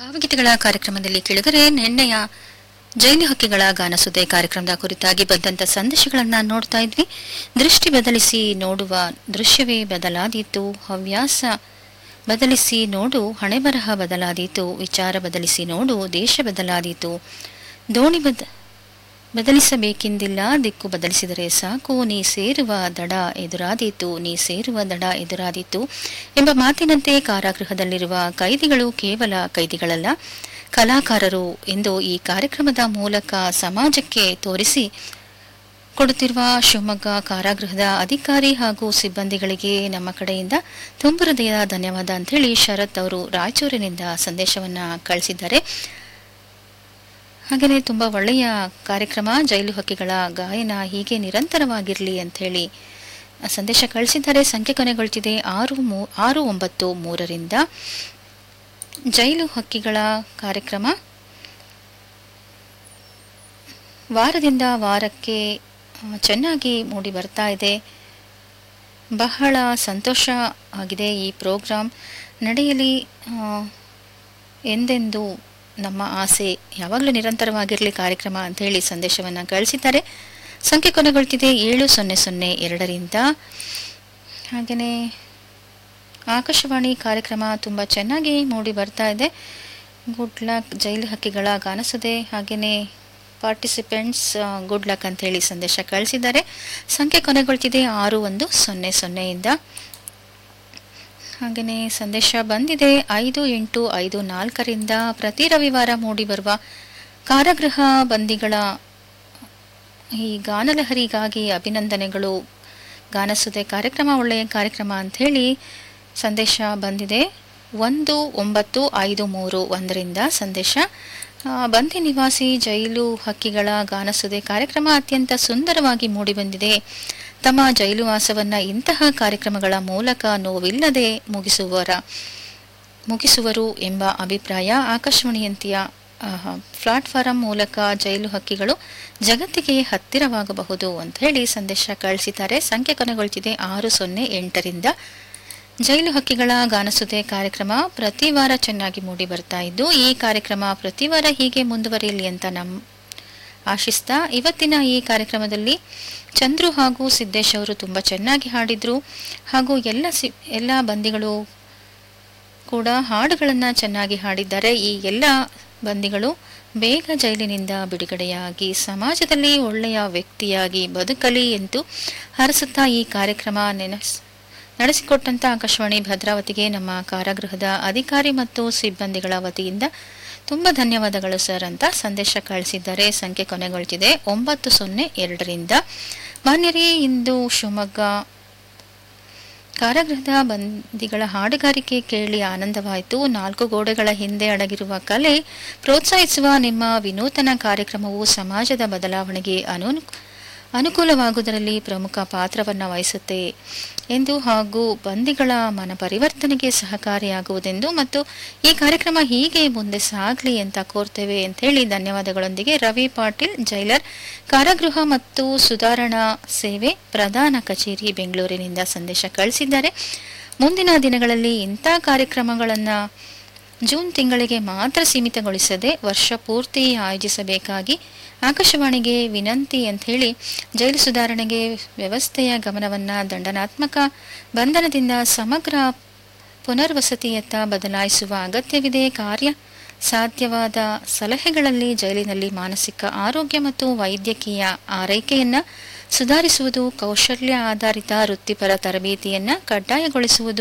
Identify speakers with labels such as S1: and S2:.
S1: ಭಾವಗೀತೆಗಳ ಕಾರ್ಯಕ್ರಮದಲ್ಲಿ ಕೇಳಿದರೆ ನಿನ್ನೆಯ ಜೈಲು ಹಕ್ಕಿಗಳ ಗಾನಸುದೆ ಕಾರ್ಯಕ್ರಮದ ಕುರಿತಾಗಿ ಬಂದಂತ ಸಂದೇಶಗಳನ್ನ ನೋಡ್ತಾ ಇದ್ವಿ ದೃಷ್ಟಿ ಬದಲಿಸಿ ನೋಡುವ ದೃಶ್ಯವೇ ಬದಲಾದೀತು ಹವ್ಯಾಸ ಬದಲಿಸಿ ನೋಡು ಹಣೆಬರಹ ಬದಲಾದೀತು ವಿಚಾರ ಬದಲಿಸಿ ನೋಡು ದೇಶ ಬದಲಾದೀತು ದೋಣಿ ಬದ ಬದಲಿಸಬೇಕೆಂದಿಲ್ಲ ದಿಕ್ಕು ಬದಲಿಸಿದರೆ ಸಾಕು ನೀ ಸೇರುವ ದಡ ಎದುರಾದೀತು ನೀ ಸೇರುವ ದಡ ಎದುರಾದೀತು ಎಂಬ ಮಾತಿನಂತೆ ಕಾರಾಗೃಹದಲ್ಲಿರುವ ಕೈದಿಗಳು ಕೇವಲ ಕೈದಿಗಳಲ್ಲ ಕಲಾಕಾರರು ಎಂದು ಈ ಕಾರ್ಯಕ್ರಮದ ಮೂಲಕ ಸಮಾಜಕ್ಕೆ ತೋರಿಸಿ ಕೊಡುತ್ತಿರುವ ಶಿವಮೊಗ್ಗ ಕಾರಾಗೃಹದ ಅಧಿಕಾರಿ ಹಾಗೂ ಸಿಬ್ಬಂದಿಗಳಿಗೆ ನಮ್ಮ ಕಡೆಯಿಂದ ತುಂಬ ಹೃದಯದ ಧನ್ಯವಾದ ಅಂತೇಳಿ ಶರತ್ ಅವರು ರಾಯಚೂರಿನಿಂದ ಸಂದೇಶವನ್ನ ಕಳಿಸಿದ್ದಾರೆ ಹಾಗೆಯೇ ತುಂಬ ಒಳ್ಳೆಯ ಕಾರ್ಯಕ್ರಮ ಜೈಲು ಹಕ್ಕಿಗಳ ಗಾಯನ ಹೀಗೆ ನಿರಂತರವಾಗಿರಲಿ ಅಂಥೇಳಿ ಸಂದೇಶ ಕಳಿಸಿದ್ದಾರೆ ಸಂಖ್ಯೆ ಕೊನೆಗೊಳ್ತಿದೆ ಆರು ಮೂ ಆರು ಒಂಬತ್ತು ಮೂರರಿಂದ ಜೈಲು ಹಕ್ಕಿಗಳ ಕಾರ್ಯಕ್ರಮ ವಾರದಿಂದ ವಾರಕ್ಕೆ ಆ, ಚೆನ್ನಾಗಿ ಮೂಡಿ ಬರ್ತಾ ಇದೆ ಬಹಳ ಸಂತೋಷ ಆಗಿದೆ ಈ ಪ್ರೋಗ್ರಾಂ ನಡೆಯಲಿ ಆ, ಎಂದೆಂದು ನಮ್ಮ ಆಸೆ ಯಾವಾಗಲೂ ನಿರಂತರವಾಗಿರಲಿ ಕಾರ್ಯಕ್ರಮ ಅಂತ ಹೇಳಿ ಸಂದೇಶವನ್ನು ಕಳಿಸಿದ್ದಾರೆ ಸಂಖ್ಯೆ ಕೊನೆಗೊಳ್ತಿದೆ ಏಳು ಸೊನ್ನೆ ಸೊನ್ನೆ ಎರಡರಿಂದ ಹಾಗೆಯೇ ಆಕಾಶವಾಣಿ ಕಾರ್ಯಕ್ರಮ ತುಂಬ ಚೆನ್ನಾಗಿ ಮೂಡಿ ಬರ್ತಾ ಇದೆ ಗುಡ್ ಲಕ್ ಜೈಲು ಹಕ್ಕಿಗಳ ಗಾನಸದೆ ಹಾಗೆಯೇ ಪಾರ್ಟಿಸಿಪೆಂಟ್ಸ್ ಗುಡ್ ಲಕ್ ಅಂತ ಹೇಳಿ ಸಂದೇಶ ಕಳಿಸಿದ್ದಾರೆ ಸಂಖ್ಯೆ ಕೊನೆಗೊಳ್ತಿದೆ ಆರು ಒಂದು ಸೊನ್ನೆ ಸೊನ್ನೆಯಿಂದ ಹಾಗೆಯೇ ಸಂದೇಶ ಬಂದಿದೆ ಐದು ಎಂಟು ಐದು ನಾಲ್ಕರಿಂದ ಪ್ರತಿ ರವಿವಾರ ಮೂಡಿಬರುವ ಕಾರಾಗೃಹ ಬಂದಿಗಳ ಈ ಗಾನಲಹರಿಗಾಗಿ ಅಭಿನಂದನೆಗಳು ಗಾನಸುದೆ ಕಾರ್ಯಕ್ರಮ ಒಳ್ಳೆಯ ಕಾರ್ಯಕ್ರಮ ಅಂಥೇಳಿ ಸಂದೇಶ ಬಂದಿದೆ ಒಂದು ಒಂಬತ್ತು ಐದು ಮೂರು ಒಂದರಿಂದ ಸಂದೇಶ ಆ, ಬಂದಿ ನಿವಾಸಿ ಜೈಲು ಹಕ್ಕಿಗಳ ಗಾನಸುದೆ ಕಾರ್ಯಕ್ರಮ ಅತ್ಯಂತ ಸುಂದರವಾಗಿ ಮೂಡಿಬಂದಿದೆ ತಮ್ಮ ಜೈಲು ವಾಸವನ್ನ ಇಂತಹ ಕಾರ್ಯಕ್ರಮಗಳ ಮೂಲಕ ನೋವಿಲ್ಲದೆ ಮುಗಿಸುವರ ಮುಗಿಸುವರು ಎಂಬ ಅಭಿಪ್ರಾಯ ಆಕಾಶವಾಣಿಯಂತೆಯ ಆಹಾ, ಪ್ಲಾಟ್ಫಾರಂ ಮೂಲಕ ಜೈಲು ಹಕ್ಕಿಗಳು ಜಗತ್ತಿಗೆ ಹತ್ತಿರವಾಗಬಹುದು ಅಂತ ಹೇಳಿ ಸಂದೇಶ ಕಳಿಸಿದ್ದಾರೆ ಸಂಖ್ಯೆ ಕೊನೆಗೊಳ್ತಿದೆ ಆರು ಸೊನ್ನೆ ಎಂಟರಿಂದ ಜೈಲು ಹಕ್ಕಿಗಳ ಗಾನಸುದೆ ಕಾರ್ಯಕ್ರಮ ಪ್ರತಿ ವಾರ ಚೆನ್ನಾಗಿ ಮೂಡಿ ಬರ್ತಾ ಇದ್ದು ಈ ಕಾರ್ಯಕ್ರಮ ಪ್ರತಿ ವಾರ ಹೀಗೆ ಮುಂದುವರಿಯಲಿ ಅಂತ ನಮ್ ಆಶಿಸ್ತಾ ಇವತ್ತಿನ ಈ ಕಾರ್ಯಕ್ರಮದಲ್ಲಿ ಚಂದ್ರು ಹಾಗೂ ಸಿದ್ದೇಶ್ ಅವರು ತುಂಬ ಚೆನ್ನಾಗಿ ಹಾಡಿದ್ರು ಹಾಗೂ ಎಲ್ಲ ಸಿ ಎಲ್ಲ ಬಂದಿಗಳು ಕೂಡ ಹಾಡುಗಳನ್ನು ಚೆನ್ನಾಗಿ ಹಾಡಿದ್ದಾರೆ ಈ ಎಲ್ಲ ಬಂದಿಗಳು ಬೇಗ ಜೈಲಿನಿಂದ ಬಿಡುಗಡೆಯಾಗಿ ಸಮಾಜದಲ್ಲಿ ಒಳ್ಳೆಯ ವ್ಯಕ್ತಿಯಾಗಿ ಬದುಕಲಿ ಎಂದು ಹರಸುತ್ತಾ ಈ ಕಾರ್ಯಕ್ರಮ ನೆನಸ್ ನಡೆಸಿಕೊಟ್ಟಂತ ಆಕಾಶವಾಣಿ ಭದ್ರಾವತಿಗೆ ನಮ್ಮ ಕಾರಾಗೃಹದ ಅಧಿಕಾರಿ ಮತ್ತು ಸಿಬ್ಬಂದಿಗಳ ವತಿಯಿಂದ ತುಂಬ ಧನ್ಯವಾದಗಳು ಸರ್ ಅಂತ ಸಂದೇಶ ಕಳಿಸಿದ್ದಾರೆ ಸಂಖ್ಯೆ ಕೊನೆಗೊಳ್ತಿದೆ ಒಂಬತ್ತು ಸೊನ್ನೆ ಎರಡರಿಂದ ಮಾನ್ಯರೇ ಇಂದು ಶಿವಮೊಗ್ಗ ಕಾರಾಗೃಹದ ಬಂದಿಗಳ ಹಾಡುಗಾರಿಕೆ ಕೇಳಿ ಆನಂದವಾಯಿತು ನಾಲ್ಕು ಗೋಡೆಗಳ ಹಿಂದೆ ಅಡಗಿರುವ ಕಲೆ ಪ್ರೋತ್ಸಾಹಿಸುವ ನಿಮ್ಮ ವಿನೂತನ ಕಾರ್ಯಕ್ರಮವು ಸಮಾಜದ ಬದಲಾವಣೆಗೆ ಅನು ಅನುಕೂಲವಾಗುವುದರಲ್ಲಿ ಪ್ರಮುಖ ಪಾತ್ರವನ್ನು ವಹಿಸುತ್ತೆ ಎಂದು ಹಾಗೂ ಬಂದಿಗಳ ಮನ ಪರಿವರ್ತನೆಗೆ ಸಹಕಾರಿಯಾಗುವುದೆಂದು ಮತ್ತು ಈ ಕಾರ್ಯಕ್ರಮ ಹೀಗೆ ಮುಂದೆ ಸಾಗಲಿ ಅಂತ ಕೋರ್ತೇವೆ ಅಂತ ಹೇಳಿ ಧನ್ಯವಾದಗಳೊಂದಿಗೆ ರವಿ ಪಾಟೀಲ್ ಜೈಲರ್ ಕಾರಾಗೃಹ ಮತ್ತು ಸುಧಾರಣಾ ಸೇವೆ ಪ್ರಧಾನ ಕಚೇರಿ ಬೆಂಗಳೂರಿನಿಂದ ಸಂದೇಶ ಕಳಿಸಿದ್ದಾರೆ ಮುಂದಿನ ದಿನಗಳಲ್ಲಿ ಇಂಥ ಕಾರ್ಯಕ್ರಮಗಳನ್ನು ಜೂನ್ ತಿಂಗಳಿಗೆ ಮಾತ್ರ ಸೀಮಿತಗೊಳಿಸದೆ ವರ್ಷ ಪೂರ್ತಿ ಆಯೋಜಿಸಬೇಕಾಗಿ ಆಕಾಶವಾಣಿಗೆ ವಿನಂತಿ ಅಂತ ಹೇಳಿ ಜೈಲು ಸುಧಾರಣೆಗೆ ವ್ಯವಸ್ಥೆಯ ಗಮನವನ್ನು ದಂಡನಾತ್ಮಕ ಬಂಧನದಿಂದ ಸಮಗ್ರ ಪುನರ್ವಸತಿಯತ್ತ ಬದಲಾಯಿಸುವ ಅಗತ್ಯವಿದೆ ಕಾರ್ಯ ಸಾಧ್ಯವಾದ ಸಲಹೆಗಳಲ್ಲಿ ಜೈಲಿನಲ್ಲಿ ಮಾನಸಿಕ ಆರೋಗ್ಯ ಮತ್ತು ವೈದ್ಯಕೀಯ ಆರೈಕೆಯನ್ನ ಸುಧಾರಿಸುವುದು ಕೌಶಲ್ಯ ಆಧಾರಿತ ವೃತ್ತಿಪರ ತರಬೇತಿಯನ್ನ ಕಡ್ಡಾಯಗೊಳಿಸುವುದು